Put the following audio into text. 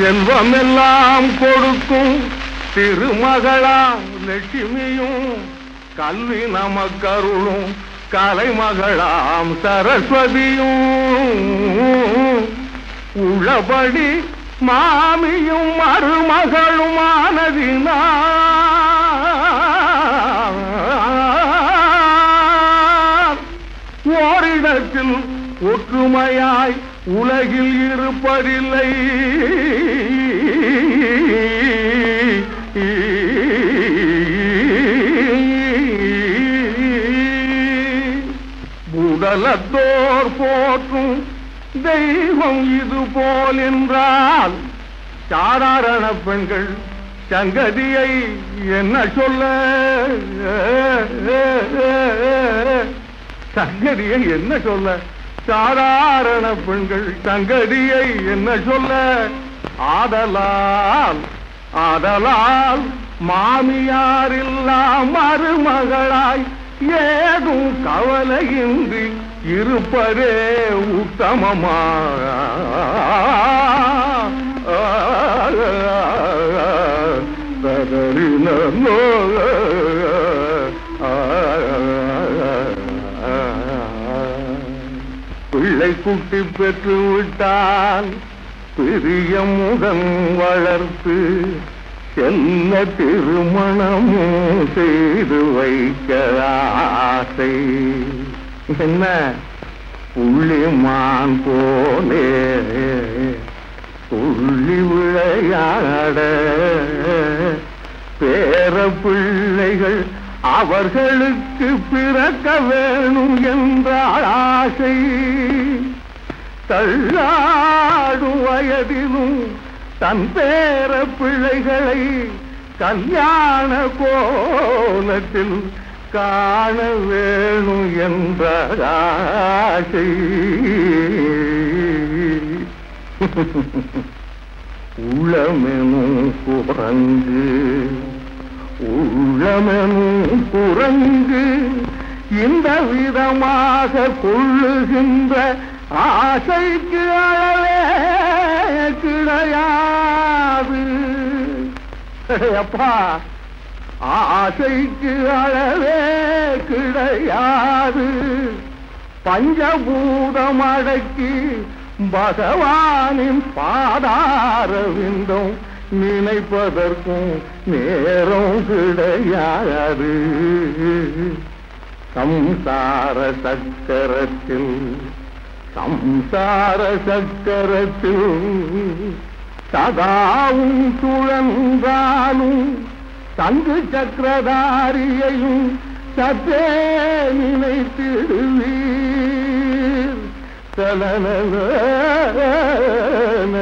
செல்வமெல்லாம் கொடுக்கும் திருமகளாம் லட்சுமியும் கல்வி நமக்கருளும் கலைமகளாம் சரஸ்வதியும் உள்ளபடி மாமியும் மருமகளுமானதினார் ஓரிடத்தில் ஒற்றுமையாய் உலகில் இருப்பதில்லை உடலத்தோர் போற்றும் தெய்வம் இது போல் என்றால் சாதாரண பெண்கள் சங்கதியை என்ன சொல்ல சங்கதியை என்ன சொல்ல சாதாரண பெண்கள் சங்கதியை என்ன சொல்ல ஆதலால் ஆதலால் மாமியாரில்லா மருமகளாய் ஏதும் கவலையின்றி இருப்பதே உத்தமமா ததறினோ பிள்ளை குட்டி பெற்று விட்டால் பிரியமுடன் வளர்த்து என்ன திருமணமும் செய்து வைக்க ஆசை என்ன புள்ளிமான் போலே துள்ளி விளையாட பேர பிள்ளைகள் அவர்களுக்கு பிறக்க வேணும் என்ற ஆசை தள்ளாடும் வயதிலும் தன் பேர பிள்ளைகளை கல்யாண கோலத்தில் காண வேணும் என்ற ஆசை உள்ளமெனும் குரங்கு உள்ளமெனும் குரங்கு இந்த விதமாக கொள்ளுகின்ற ஆசைக்கு அளவே கிடையாது அப்பா ஆசைக்கு அளவே கிடையாது பஞ்சபூதம் அடக்கி பகவானின் பாதார விந்தம் நினைப்பதற்கும் நேரம் கிடையாது சம்சார சக்கரத்தில் சம்சார சக்கரத்தில் சதாவும் சுழன்றாலும் தங்கு சக்கரதாரியையும் சற்றே நினைத்திடுவீர் தலன